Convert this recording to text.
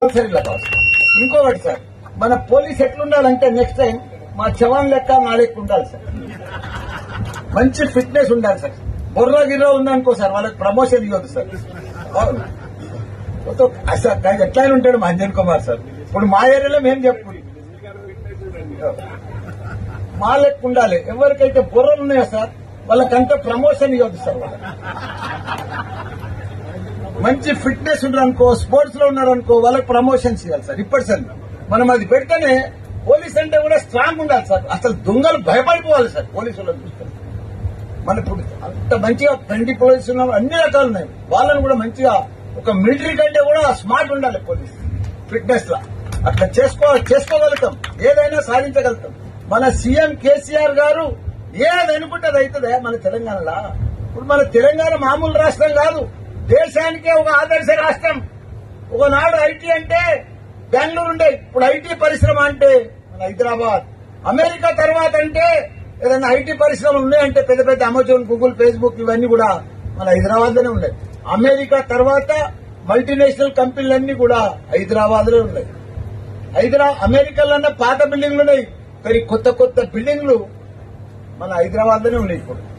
Compulsory ఇలా కావాలి ఇంకొకటి సార్ మన పోలీస్ ఎట్లుండాలంటే నెక్స్ట్ టైం మా చవాన్ లెక్క నా లెక్క ఉండాలి సార్ మంచి ఫిట్నెస్ ఉండాలి సార్ బొర్ర గిర్ర ఉందనుకో సార్ వాళ్ళకి ప్రమోషన్ ఇవ్వదు సార్ అవును. మొత్తం సార్ దానికి ఎట్లయినా ఉంటాడు మా అంజన్ కుమార్ సార్ ఇప్పుడు మా ఏరియాలో మేము చెప్పుకుని మా లెక్క ఉండాలి ఎవరికైతే బుర్రలు ఉన్నాయో సార్ వాళ్ళకంతా ప్రమోషన్ ఇవ్వదు సార్ వాళ్ళకి. మంచి ఫిట్నెస్ ఉన్నారనుకో స్పోర్ట్స్ లో ఉన్నారనుకో వాళ్ళకి ప్రమోషన్స్ ఇవ్వాలి సార్ ఇప్పటి సార్ మనం అది పెడితేనే పోలీస్ అంటే కూడా స్ట్రాంగ్ ఉండాలి సార్ అసలు దొంగలు భయపడిపోవాలి సార్ పోలీసు వాళ్ళని చూస్తే మన ఇప్పుడు అంత మంచిగా ఫ్రెండ్లీ పోలీసు ఉన్నారు అన్ని రకాలు ఉన్నాయి వాళ్ళని కూడా మంచిగా ఒక మిలిటరీ కంటే కూడా స్మార్ట్ ఉండాలి పోలీస్ ఫిట్నెస్ లా అట్లా చేసుకో చేసుకోగలుగుతాం ఏదైనా సాధించగలుగుతాం మన సీఎం కేసీఆర్ గారు ఏది అనుకుంటే అది అవుతుందే మన తెలంగాణలో ఇప్పుడు మన తెలంగాణ మామూలు రాష్ట్రం కాదు దేశానికే ఒక ఆదర్శ రాష్ట్రం ఒకనాడు ఐటీ అంటే బెంగళూరు ఉండే ఇప్పుడు ఐటీ పరిశ్రమ అంటే మన హైదరాబాద్ అమెరికా తర్వాత అంటే ఏదైనా ఐటీ పరిశ్రమలు ఉన్నాయంటే పెద్ద పెద్ద అమెజాన్ గూగుల్ ఫేస్బుక్ ఇవన్నీ కూడా మన హైదరాబాద్ లోనే ఉన్నాయి అమెరికా తర్వాత మల్టీనేషనల్ కంపెనీలన్నీ కూడా హైదరాబాద్ లో ఉన్నాయి హైదరా అమెరికాలో పాత బిల్డింగ్లు ఉన్నాయి మరి కొత్త కొత్త బిల్డింగ్లు మన హైదరాబాద్ లోనే ఉన్నాయి ఇప్పుడు